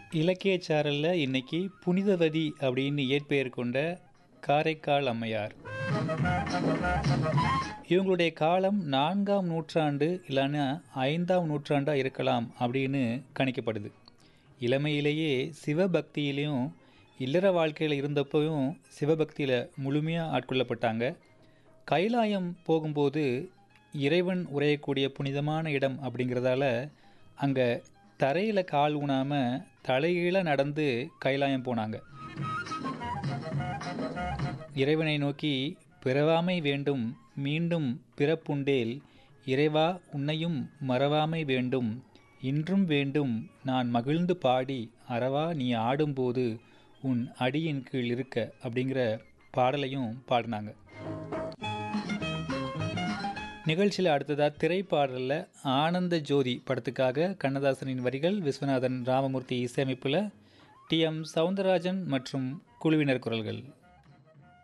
இலக்கியச் சாரலில் இன்னைக்கு புனிதவதி அப்படின்னு இயற்பெயர் கொண்ட காரைக்கால் அம்மையார் இவங்களுடைய காலம் நான்காம் நூற்றாண்டு இல்லைன்னா ஐந்தாம் நூற்றாண்டாக இருக்கலாம் அப்படின்னு கணிக்கப்படுது இளமையிலேயே சிவபக்தியிலையும் இல்லற வாழ்க்கையில் இருந்தப்பவும் சிவபக்தியில் முழுமையாக ஆட்கொள்ளப்பட்டாங்க கைலாயம் போகும்போது இறைவன் உரையக்கூடிய புனிதமான இடம் அப்படிங்கிறதால அங்கே தரையில் கால் ஊனாமல் தலைகீழ நடந்து கைலாயம் போனாங்க இறைவனை நோக்கி பிறவாமை வேண்டும் மீண்டும் பிறப்புண்டேல் இறைவா உன்னையும் மறவாமை வேண்டும் இன்றும் வேண்டும் நான் மகிழ்ந்து பாடி அறவா நீ ஆடும்போது உன் அடியின் கீழ் இருக்க அப்படிங்கிற பாடலையும் பாடினாங்க நிகழ்ச்சியில் அடுத்ததாக திரைப்பாடலில் ஆனந்த ஜோதி படத்துக்காக கண்ணதாசனின் வரிகள் விஸ்வநாதன் ராமமூர்த்தி இசையமைப்பில் டி எம் சவுந்தரராஜன் மற்றும் குழுவினர் குரல்கள்